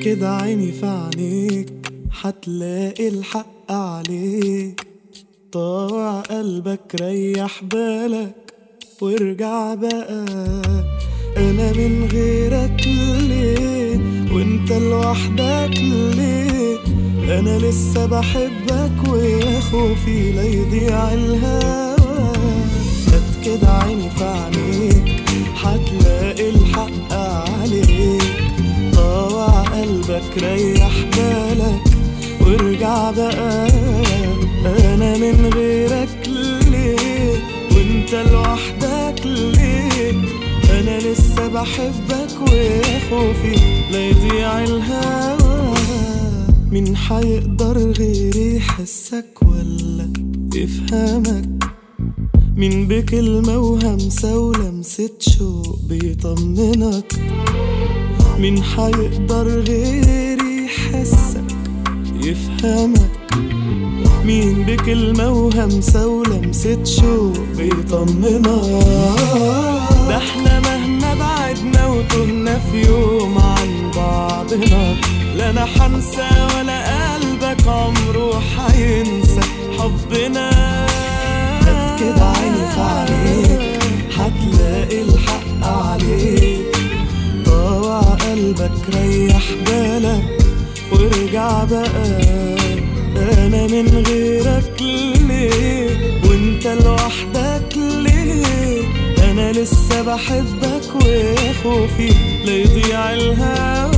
كده عيني في عينيك حتلاقي الحق عليك طاوع قلبك ريح بالك وارجع بقى انا من غيرك ليه وانت لوحدك ليه انا لسه بحبك ويا خوفي لا يضيع الهوى خد كده عيني في عينيك حتلاقي الحق عليك طاوع قلبك ريح بالك وارجع بقى انا من غيرك ليه وانت لوحدك ليه انا لسه بحبك ويا خوفي لا يضيع الهوى مين حيقدر غيري يحسك ولا يفهمك مين بكلمة وهمسة ولمسة شوق بيطمنك مين حيقدر غيري يحسك يفهمك مين بكلمة وهمسة ولمسة شوق بيطمنك ده احنا مهما بعدنا وتهنا في يوم عن بعضنا لا انا حنسى ولا قلبك عمره حينسى حبنا خد كده عيني في عينيك هتلاقي الحق عليك طاوع قلبك ريح بالك وارجع بقى انا من غيرك ليه وانت لوحدك ليه انا لسه بحبك ويا خوفي لا يضيع الهوى